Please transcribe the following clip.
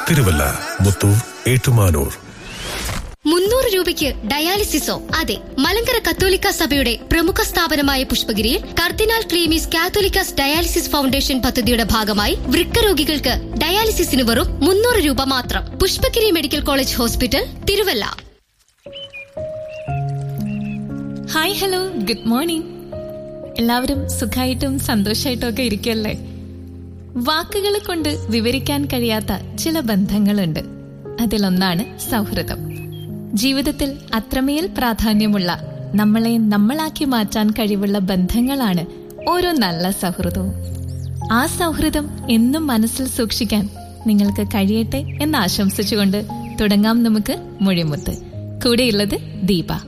തിരുവല്ല മുത്തൂർ ഏറ്റുമാനൂർ മുന്നൂറ് രൂപയ്ക്ക് ഡയാലിസിസോ അതെ മലങ്കര കത്തോലിക്ക സഭയുടെ പ്രമുഖ സ്ഥാപനമായ പുഷ്പഗിരിയിൽ cardinal Cleemis Catholicos dialysis foundation പദ്ധതിയുടെ ഭാഗമായി വൃക്ക രോഗികൾക്ക് ഡയാലിസിസിന് വെറും മുന്നൂറ് രൂപ മാത്രം Pushpagiri medical college hospital Thiruvalla hi hello good morning എല്ലാവരും സുഖമായിട്ടും സന്തോഷമായിട്ടും ഒക്കെ ഇരിക്കല്ലേ വാക്കുകൾ കൊണ്ട് വിവരിക്കാൻ കഴിയാത്ത ചില ബന്ധങ്ങളുണ്ട് അതിലൊന്നാണ് സൗഹൃദം ജീവിതത്തിൽ അത്രമേൽ പ്രാധാന്യമുള്ള നമ്മളെ നമ്മളാക്കി മാറ്റാൻ കഴിവുള്ള ബന്ധങ്ങളാണ് ഓരോ നല്ല സൗഹൃദവും ആ സൗഹൃദം എന്നും മനസ്സിൽ സൂക്ഷിക്കാൻ നിങ്ങൾക്ക് കഴിയട്ടെ എന്ന് ആശംസിച്ചുകൊണ്ട് തുടങ്ങാം നമുക്ക് മൊഴിമുത്ത് കൂടെയുള്ളത് ദീപ